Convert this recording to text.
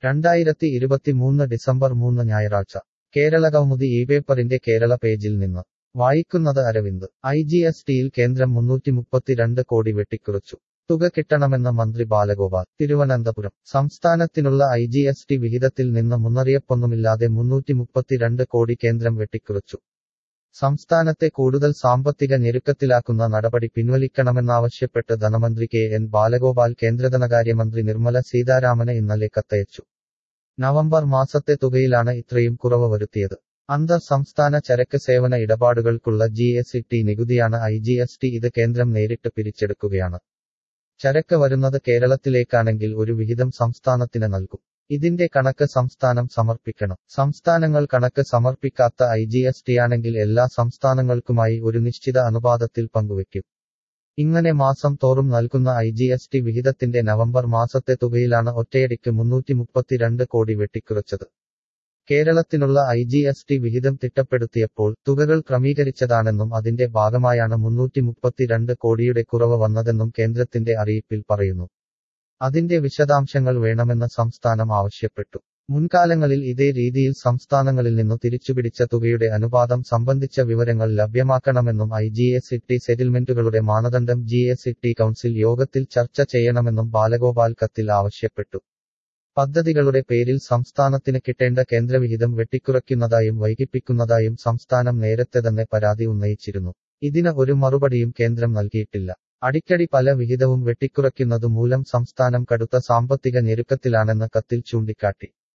രണ്ടായിരത്തി ഇരുപത്തിമൂന്ന് ഡിസംബർ മൂന്ന് ഞായറാഴ്ച കേരള കൗമുദി ഈ പേപ്പറിന്റെ കേരള പേജിൽ നിന്ന് വായിക്കുന്നത് അരവിന്ദ് ഐ ജി എസ് ടിയിൽ കേന്ദ്രം മുന്നൂറ്റി മുപ്പത്തിരണ്ട് കോടി വെട്ടിക്കുറച്ചു തുക കിട്ടണമെന്ന മന്ത്രി ബാലഗോപാൽ തിരുവനന്തപുരം സംസ്ഥാനത്തിനുള്ള ഐ ജി എസ് ടി വിഹിതത്തിൽ നിന്ന് മുന്നറിയിപ്പൊന്നുമില്ലാതെ മുന്നൂറ്റി മുപ്പത്തിരണ്ട് കോടി കേന്ദ്രം വെട്ടിക്കുറച്ചു സംസ്ഥാനത്തെ കൂടുതൽ സാമ്പത്തിക ഞെരുക്കത്തിലാക്കുന്ന നടപടി പിൻവലിക്കണമെന്നാവശ്യപ്പെട്ട് ധനമന്ത്രി കെ എൻ ബാലഗോപാൽ കേന്ദ്രധനകാര്യമന്ത്രി നിർമ്മല സീതാരാമന് ഇന്നലെ കത്തയച്ചു നവംബർ മാസത്തെ തുകയിലാണ് ഇത്രയും കുറവ് വരുത്തിയത് അന്തർ സംസ്ഥാന ചരക്ക് സേവന ഇടപാടുകൾക്കുള്ള ജി എസ് ടി നികുതിയാണ് ഐ ജി എസ് ടി ഇത് കേന്ദ്രം നേരിട്ട് പിരിച്ചെടുക്കുകയാണ് ചരക്ക് വരുന്നത് കേരളത്തിലേക്കാണെങ്കിൽ ഒരു വിഹിതം സംസ്ഥാനത്തിന് നൽകും ഇതിന്റെ കണക്ക് സംസ്ഥാനം സമർപ്പിക്കണം സംസ്ഥാനങ്ങൾ കണക്ക് സമർപ്പിക്കാത്ത ഐ ജി എസ് ടി ആണെങ്കിൽ എല്ലാ സംസ്ഥാനങ്ങൾക്കുമായി ഒരു നിശ്ചിത അനുപാതത്തിൽ പങ്കുവയ്ക്കും ഇങ്ങനെ മാസം തോറും നൽകുന്ന ഐ ജി എസ് ടി വിഹിതത്തിന്റെ നവംബർ മാസത്തെ തുകയിലാണ് ഒറ്റയടിക്ക് മുന്നൂറ്റി മുപ്പത്തിരണ്ട് കോടി വെട്ടിക്കുറച്ചത് കേരളത്തിനുള്ള ഐ ജി എസ് ടി വിഹിതം തിട്ടപ്പെടുത്തിയപ്പോൾ തുകകൾ ക്രമീകരിച്ചതാണെന്നും അതിന്റെ ഭാഗമായാണ് മുന്നൂറ്റി മുപ്പത്തിരണ്ട് കോടിയുടെ കുറവ് വന്നതെന്നും കേന്ദ്രത്തിന്റെ അറിയിപ്പിൽ പറയുന്നു അതിന്റെ വിശദാംശങ്ങൾ വേണമെന്ന് സംസ്ഥാനം ആവശ്യപ്പെട്ടു മുൻകാലങ്ങളിൽ ഇതേ രീതിയിൽ സംസ്ഥാനങ്ങളിൽ നിന്നു തിരിച്ചുപിടിച്ച തുകയുടെ അനുപാതം സംബന്ധിച്ച വിവരങ്ങൾ ലഭ്യമാക്കണമെന്നും ഐ ജി എസ് ടി സെറ്റിൽമെന്റുകളുടെ മാനദണ്ഡം ജി എസ് ടി കൌൺസിൽ യോഗത്തിൽ ചർച്ച ചെയ്യണമെന്നും ബാലഗോപാൽ കത്തിൽ ആവശ്യപ്പെട്ടു പദ്ധതികളുടെ പേരിൽ സംസ്ഥാനത്തിന് കിട്ടേണ്ട കേന്ദ്രവിഹിതം വെട്ടിക്കുറയ്ക്കുന്നതായും വൈകിപ്പിക്കുന്നതായും സംസ്ഥാനം നേരത്തെ തന്നെ പരാതി ഉന്നയിച്ചിരുന്നു ഇതിന് ഒരു മറുപടിയും കേന്ദ്രം നൽകിയിട്ടില്ല അടിക്കടി പല വിഹിതവും വെട്ടിക്കുറയ്ക്കുന്നതു മൂലം സംസ്ഥാനം കടുത്ത സാമ്പത്തിക ഞെരുക്കത്തിലാണെന്ന് കത്തിൽ ചൂണ്ടിക്കാട്ടി